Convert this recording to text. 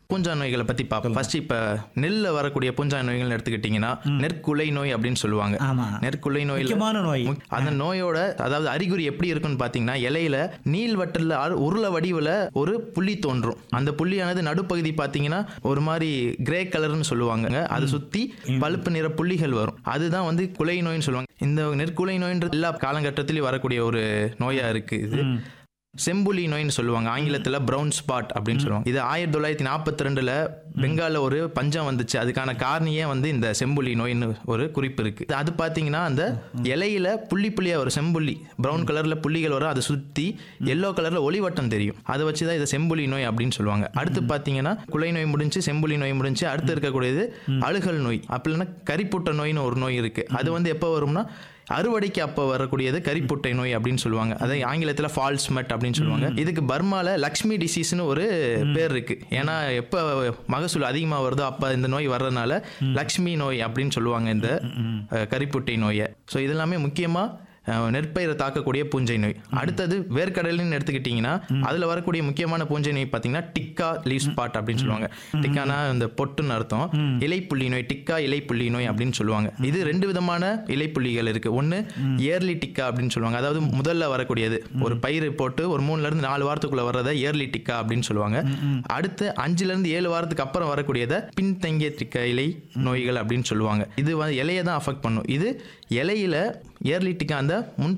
பூஞ்சா நோய்களை பத்தி பார்ப்போம் ஃபர்ஸ்ட் இப்ப நெல்ல வரக்கூடிய பூஞ்சா நோய்கள் எடுத்துக்கிட்டீங்கன்னா நெற்குலை நோய் அப்படின்னு சொல்லுவாங்க ஆமா நெற்குலை நோயில முக்கியமான நோய் முக்- அந்த நோயோட அதாவது அறிகுறி எப்படி இருக்குன்னு பாத்தீங்கன்னா இலையில நீள்வட்டல அரு- உருள வடிவுல ஒரு புள்ளி தோன்றும் அந்த புள்ளியானது நடுப்பகுதி பாத்தீங்கன்னா ஒரு மாதிரி கிரே கலர்னு சொல்லுவாங்க அதை சுத்தி பழுப்பு நிற புள்ளிகள் வரும் அதுதான் வந்து குலை நோய்னு சொல்லுவாங்க இந்த நெற்குலை நோய்ன்றது எல்லா காலகட்டத்திலயும் வரக்கூடிய ஒரு நோயா இருக்கு இது செம்புலி நோய்னு சொல்லுவாங்க ஆங்கிலத்துல பிரவுன் ஸ்பாட் அப்படின்னு சொல்லுவாங்க இது ஆயிரத்தி தொள்ளாயிரத்தி நாற்பத்தி ரெண்டுல பெங்கால்ல ஒரு பஞ்சம் வந்துச்சு அதுக்கான காரணியே வந்து இந்த செம்புலி நோய்னு ஒரு குறிப்பு இருக்கு அது பாத்தீங்கன்னா அந்த இலையில புள்ளி புள்ளியா ஒரு செம்புள்ளி பிரவுன் கலர்ல புள்ளிகள் வரும் அதை சுத்தி எல்லோ கலர்ல ஒளிவட்டம் தெரியும் அதை வச்சுதான் இதை செம்புலி நோய் அப்படின்னு சொல்லுவாங்க அடுத்து பாத்தீங்கன்னா குலை நோய் முடிஞ்சு செம்புலி நோய் முடிஞ்சு அடுத்து இருக்கக்கூடியது அழுகல் நோய் அப்படி இல்லைன்னா கரிப்புட்ட நோய்னு ஒரு நோய் இருக்கு அது வந்து எப்போ வரும்னா அறுவடைக்கு அப்போ வரக்கூடியது கரிப்புட்டை நோய் அப்படின்னு சொல்லுவாங்க அதை ஆங்கிலத்தில் ஃபால்ஸ் மெட் அப்படின்னு சொல்லுவாங்க இதுக்கு பர்மால லக்ஷ்மி டிசீஸ்னு ஒரு பேர் இருக்கு ஏன்னா எப்போ மகசூல் அதிகமாக வருதோ அப்போ இந்த நோய் வர்றதுனால லக்ஷ்மி நோய் அப்படின்னு சொல்லுவாங்க இந்த அஹ், கரிப்புட்டை நோயை ஸோ இதெல்லாமே முக்கியமாக நெற்பயிரை தாக்கக்கூடிய பூஞ்சை நோய் அடுத்தது வேர்க்கடலைன்னு எடுத்துக்கிட்டிங்கன்னா அதில் வரக்கூடிய முக்கியமான பூஞ்சை நோய் பார்த்தீங்கன்னா டிக்கா லீவ் ஸ்பாட் அப்படின்னு சொல்லுவாங்க டிக்கானா இந்த பொட்டுன்னு அர்த்தம் இலைப்புள்ளி நோய் டிக்கா இலைப்புள்ளி நோய் அப்படின்னு சொல்லுவாங்க இது ரெண்டு விதமான இலைப்புள்ளிகள் இருக்கு ஒன்று இயர்லி டிக்கா அப்படின்னு சொல்லுவாங்க அதாவது முதல்ல வரக்கூடியது ஒரு பயிர் போட்டு ஒரு மூணுல இருந்து நாலு வாரத்துக்குள்ள வர்றதை இயர்லி டிக்கா அப்படின்னு சொல்லுவாங்க அடுத்து அஞ்சுல இருந்து ஏழு வாரத்துக்கு அப்புறம் வரக்கூடியதை பின்தங்கிய டிக்கா இலை நோய்கள் அப்படின்னு சொல்லுவாங்க இது வந்து இலையை தான் அஃபெக்ட் பண்ணும் இது இலையில இயர்லி டிக்கா அந்த முன்